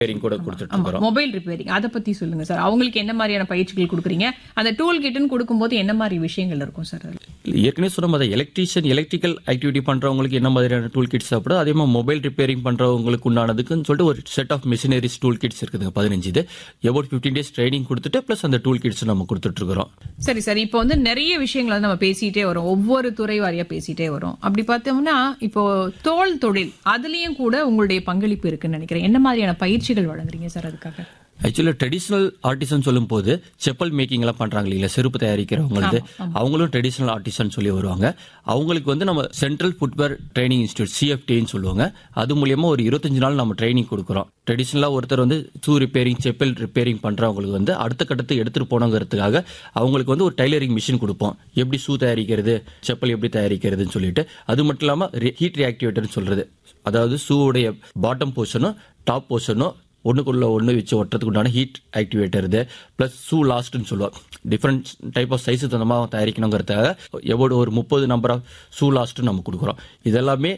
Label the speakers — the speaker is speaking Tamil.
Speaker 1: ரிப்பேரிங் கூட கொடுத்துட்டு இருக்கிறோம்
Speaker 2: மொபைல் ரிப்பேரிங் அதை பத்தி சொல்லுங்க சார் அவங்களுக்கு என்ன மாதிரியான பயிற்சிகள் கொடுக்குறீங்க அந்த டூல் கிட்னு கொடுக்கும்போது என்ன மாதிரி விஷயங்கள் இருக்கும் சார் அதுல?
Speaker 1: ஏற்கனவே சொன்ன மாதிரி எலக்ட்ரீஷியன் எலக்ட்ரிக்கல் ஆக்டிவிட்டி பண்றவங்களுக்கு என்ன மாதிரியான டூல் கிட்ஸ் சாப்பிடும் அதே மாதிரி மொபைல் ரிப்பேரிங் பண்றவங்களுக்கு உண்டானதுக்குன்னு சொல்லிட்டு ஒரு set of machineries tool kits இருக்குதுங்க பதினஞ்சு இது எபவுட் ஃபிஃப்டீன் டேஸ் ட்ரைனிங் கொடுத்துட்டு ப்ளஸ் அந்த டூல் கிட்ஸ் நம்ம கொடுத்துட்டு இருக்கிறோம்
Speaker 2: சரி சார் இப்போ வந்து நிறைய விஷயங்களை வந்து நம்ம பேசிட்டே வரோம் ஒவ்வொரு துறை வாரியா பேசிட்டே வரோம் அப்படி பார்த்தோம்னா இப்போ தோல் தொழில் அதுலயும் கூட உங்களுடைய பங்களிப்பு இருக்குன்னு நினைக்கிறேன் என்ன மாதிரியான பயிற்சிகள் வழங்குறீங்க சார் அதுக்காக
Speaker 1: ஆக்சுவலி ட்ரெடிஷனல் ஆர்டிசன் சொல்லும் போது செப்பல் மேக்கிங் எல்லாம் பண்றாங்க இல்லையா செருப்பு தயாரிக்கிறவங்களுக்கு அவங்களும் ட்ரெடிஷனல் ஆர்டிசன் சொல்லி வருவாங்க அவங்களுக்கு வந்து நம்ம சென்ட்ரல் ஃபுட்வேர் ட்ரைனிங் இன்ஸ்டியூட் சிஎஃப்டின்னு சொல்லுவாங்க அது மூலியமா ஒரு இருபத்தஞ்சு நாள் நம்ம ட்ரைனிங் கொடுக்குறோம் ட்ரெடிஷனலா ஒருத்தர் வந்து ஷூ ரிப்பேரிங் செப்பல் ரிப்பேரிங் பண்றவங்களுக்கு வந்து அடுத்த கட்டத்துக்கு எடுத்துட்டு போனோங்கிறதுக்காக அவங்களுக்கு வந்து ஒரு டைலரிங் மிஷின் கொடுப்போம் எப்படி ஷூ தயாரிக்கிறது செப்பல் எப்படி தயாரிக்கிறதுன்னு சொல்லிட்டு அது மட்டும் இல்லாம ஹீட் ரியாக்டிவேட்டர்னு சொல்றது அதாவது ஷூவுடைய பாட்டம் போர்ஷனும் டாப் போர்ஷனும் ஒண்ணுக்குள்ள ஒன்று வச்சு ஒட்டுறதுக்கு உண்டான ஹீட் ஆக்டிவேட்டர் இது ப்ளஸ் ஷூ லாஸ்ட்னு சொல்லுவாங்க டிஃப்ரெண்ட் டைப் ஆஃப் சைஸ் தந்தமாக தயாரிக்கணுங்கிறதுக்காக எவ்வளோ ஒரு முப்பது நம்பர் ஆஃப் ஷூ லாஸ்ட் நம்ம கொடுக்குறோம் இதெல்லாமே